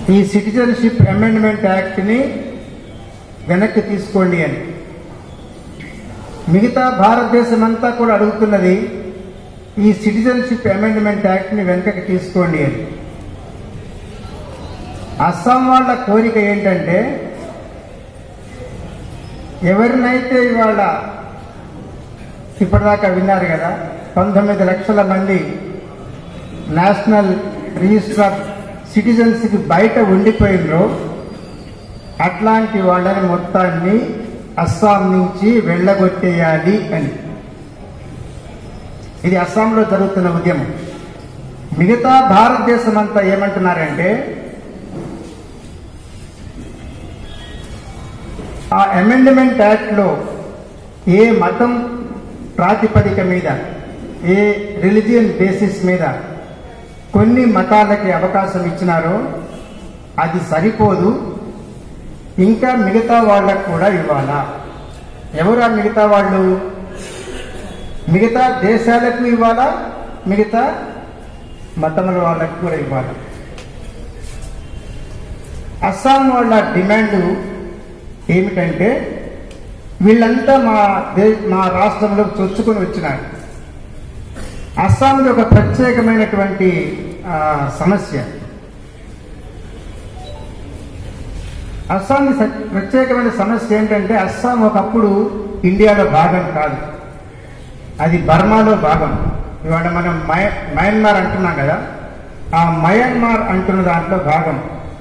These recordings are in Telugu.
ఈ సిటిజన్షిప్ అమెండ్మెంట్ యాక్ట్ని వెనక్కి తీసుకోండి అని మిగతా భారతదేశం అంతా కూడా అడుగుతున్నది ఈ సిటిజన్షిప్ అమెండ్మెంట్ యాక్ట్ని వెనక్కి తీసుకోండి అని అస్సాం వాళ్ళ కోరిక ఏంటంటే ఎవరినైతే ఇవాళ ఇప్పటిదాకా విన్నారు కదా పంతొమ్మిది లక్షల మంది నేషనల్ రిజిస్టర్ ఆఫ్ సిటిజన్స్కి బయట ఉండిపోయినరో అట్లాంటి వాళ్ళని మొత్తాన్ని అస్సాం నుంచి వెళ్ళగొట్టేయాలి అని ఇది అస్సాంలో జరుగుతున్న ఉద్యమం మిగతా భారతదేశం అంతా ఏమంటున్నారంటే ఆ అమెండ్మెంట్ యాక్ట్లో ఏ మతం ప్రాతిపదిక మీద ఏ రిలిజియన్ బేసిస్ మీద కొన్ని మతాలకి అవకాశం ఇచ్చినారో అది సరిపోదు ఇంకా మిగతా వాళ్ళకు కూడా ఇవ్వాలా ఎవరా మిగతా వాళ్ళు మిగతా దేశాలకు ఇవ్వాలా మిగతా మతముల వాళ్ళకు కూడా ఇవ్వాలి అస్సాం వాళ్ళ డిమాండ్ ఏమిటంటే వీళ్ళంతా మా దే మా రాష్ట్రంలో చొచ్చుకొని వచ్చినారు అస్సాంలో ఒక ప్రత్యేకమైనటువంటి ఆ, సమస్య అస్సాం ప్రత్యేకమైన సమస్య ఏంటంటే అస్సాం ఒకప్పుడు ఇండియాలో భాగం కాదు అది బర్మాలో భాగం ఇవాళ మనం మయ మయన్మార్ అంటున్నాం కదా ఆ మయన్మార్ అంటున్న దాంట్లో భాగం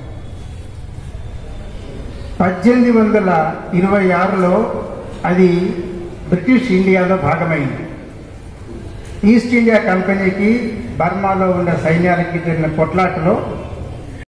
పద్దెనిమిది వందల ఇరవై ఆరులో అది బ్రిటిష్ ఇండియాలో భాగమైంది ఈస్ట్ ఇండియా కంపెనీకి బర్మాలో ఉన్న సైన్యాలకి జరిగిన కొట్లాటలో